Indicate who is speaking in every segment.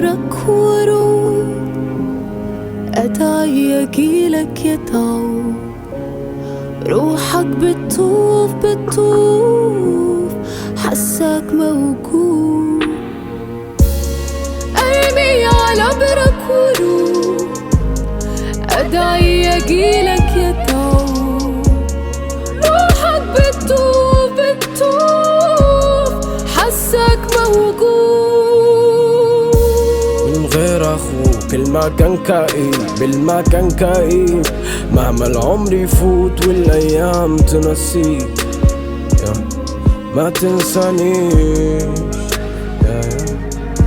Speaker 1: قبرك ورود أدعي أجيلك يا تعود روحك بتطوف بتطوف حسك موجود أرمي على برك ورود أدعي أجيلك يا تعود روحك بتطوف بتطوف حسك موجود
Speaker 2: من غير اخوك المكان كئيب بالمكان كئيب مهما العمر يفوت والايام تنسيك يا ما تنسانيش يا يا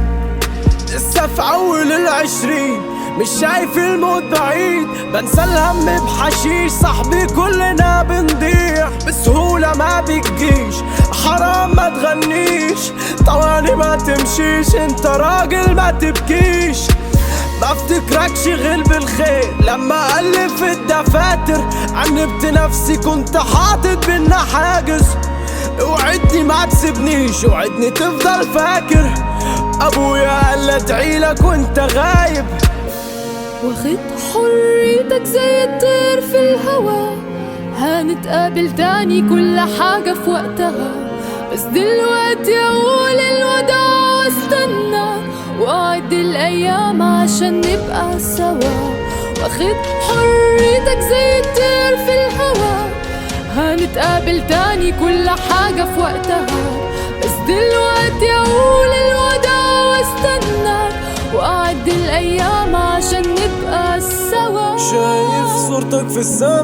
Speaker 2: لسه في اول العشرين مش شايف الموت بعيد بنسى الهم بحشيش صاحبي كلنا بنضيع بسهولة ما بتجيش حرام ما تغنيش طواني ما تمشيش انت راجل ما تبكيش ما افتكركش غير بالخير لما الف الدفاتر عنبت نفسي كنت حاطط بينا حاجز اوعدني ما تسيبنيش اوعدني تفضل فاكر ابويا قال ادعيلك وانت غايب
Speaker 1: واخد حريتك زي الطير في الهوا هنتقابل تاني كل حاجة في وقتها بس دلوقتي أقول الوداع واستنى وأعد الأيام عشان نبقى سوا واخد حريتك زي الطير في الهوا هنتقابل تاني كل حاجة في وقتها بس دلوقتي أقول الوداع واستنى وأعد الأيام عشان نبقى سوا
Speaker 2: شايف صورتك في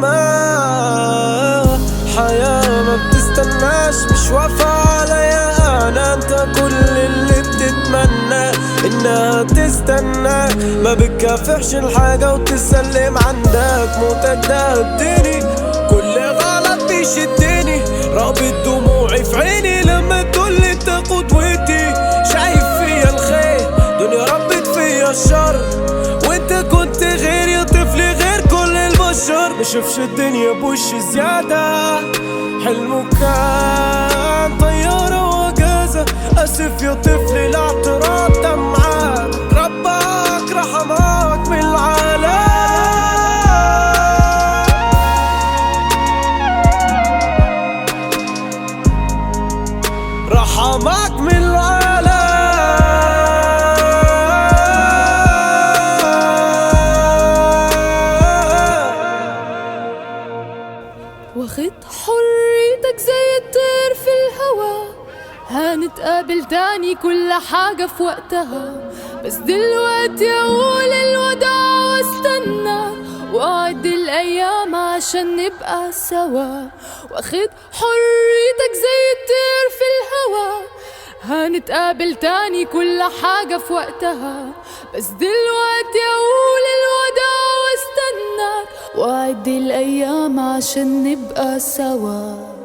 Speaker 2: السماء حياة ما بتستناش مش واقفة عليا أنا أنت كل اللي بتتمنى إنها تستناك ما بتكافحش الحاجة وتسلم عندك موتك ده هدني كل غلط بيشدني رابط دموعي في عيني لما تقولي انت قدوتي شايف فيا الخير دنيا ربت فيا الشر وانت كنت غير يا طفل غير كل البشر مشوفش الدنيا بوش زيادة حلمه كان طيارة وجازة اسف يا طفل الاعتراض دمعات ربك رحمك من العالم رحمك من العالم
Speaker 1: واخد حريتك زي الطير في الهوا هنتقابل تاني كل حاجة في وقتها بس دلوقتي أقول الوداع واستنى وأعد الأيام عشان نبقى سوا واخد حريتك زي الطير في الهوا هنتقابل تاني كل حاجة في وقتها بس دلوقتي أقول الوداع واستنى وأعد الأيام عشان نبقى سوا